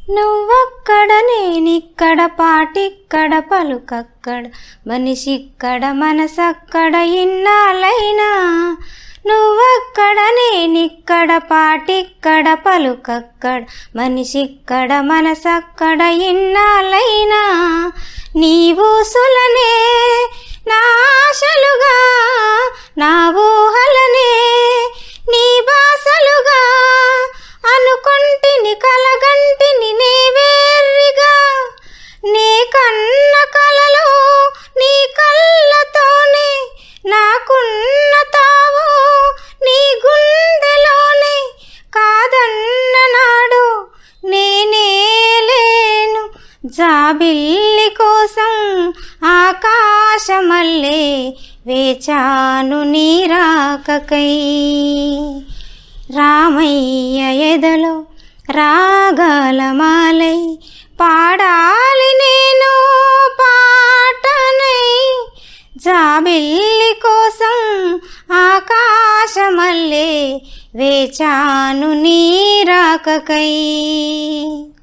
నువ్వక్కడ నేనిక్కడ పాటిక్కడ పలుకక్కడ మనిషిక్కడ మనసక్కడ ఇన్నాళ్ళైనా నువ్వక్కడ నేనిక్కడ పాటిక్కడ పలుకక్కడ మనిషిక్కడ మనసక్కడ ఇన్నాళ్ళైనా నీవు సులనే నా ఆశలుగా నా ఊహలనే నీ బాసలుగా అనుకొంటిని కలగంటిని నే వేర్రిగా నీ కన్న కలలో నీ కళ్ళతోనే నాకున్న తావు నీ గుండెలోనే కాదన్న నాడు నేనే లేను జాబిల్లి కోసం ఆకాశమల్లే వేచాను నీ రాకకై రామయ్య ఎదలో రాగలమాలై పాడాలి నేను పాటనై జాబిల్లి కోసం ఆకాశమల్లే వేచాను నీ రాకకై